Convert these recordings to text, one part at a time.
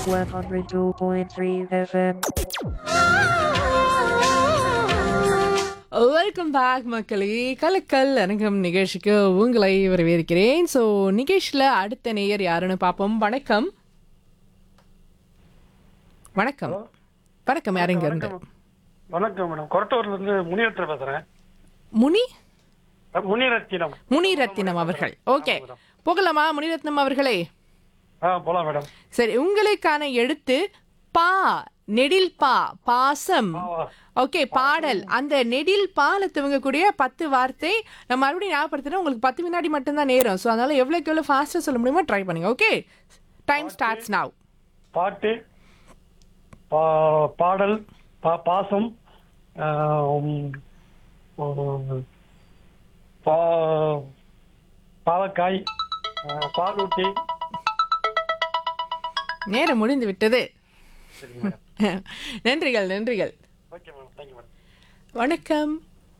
102.3 FM. Welcome back மக்களே கலக்கல் அரங்கம் நிகழ்ச்சிக்கு உங்களை வரவேற்கிறேன் ஸோ நிகழ்ச்சியில் அடுத்த நேயர் யாருன்னு பார்ப்போம் வணக்கம் வணக்கம் வணக்கம் யாருங்க இருந்து வணக்கம் மேடம் கொரட்டூர்ல இருந்து முனியரத்தினம் பேசுறேன் முனி அஹ் முனிரத்தினம் முனிரத்தினம் அவர்கள் ஓகே போகலாமா முனிரத்னம் அவர்களே ஆ போலாம் மேடம் சரி உங்களுக்கான எழுத்து பா நெடில் பா பாசம் பாவா. ஓகே பாடல் அந்த நெடில் பால துவங்கக்கூடிய பத்து வார்த்தை நான் மறுபடியும் ஞாபகப்படுத்தினா உங்களுக்கு பத்து வினாடி மட்டும்தான் நேரம் ஸோ அதனால எவ்வளோக்கு எவ்வளோ ஃபாஸ்ட்டாக சொல்ல முடியுமோ ட்ரை பண்ணுங்க ஓகே டைம் ஸ்டார்ட்ஸ் நவ் பாட்டு பா- பாடல் பா- பாசம் ஆம், உம், பா- பாவக்காய் ஆ, பாலூட்டி நேரம் முடிந்து விட்டது சரி மேடம் நன்றிகள் நன்றிகள் ஓகே மேடம் தேங்க்யூ மேடம் வணக்கம்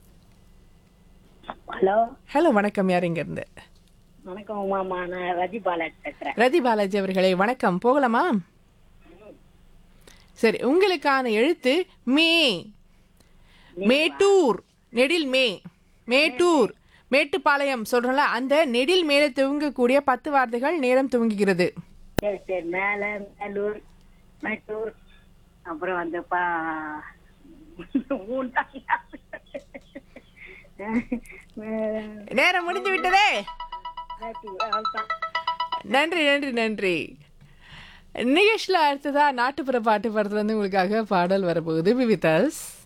ஹலோ ஹலோ வணக்கம் யார் இங்க இருந்து வணக்கம் உமாமா நான் ரதி பாலாஜி பேசுறேன் ரதி பாலாஜி அவர்களே வணக்கம் போகலாமா சரி உங்களுக்கான எழுத்து மே மேட்டூர் நெடில் மே மேட்டூர் மேட்டுப்பாளையம் சொல்றோம்ல அந்த நெடில் மேலே துவங்கக்கூடிய பத்து வார்த்தைகள் நேரம் துவங்குகிறது சரி சரி மேல மேலூர் மேட்டூர் அப்புறம் வந்து பா மூணு தான் நேரம் முடிந்து விட்டதே மேட்டூர், அவ்வளவுதான். நன்றி நன்றி நன்றி நிகழ்ச்சியில் அடுத்ததா நாட்டுப்புற பாட்டு படத்துல இருந்து உங்களுக்காக பாடல் வரப்போகுது விவிதஸ்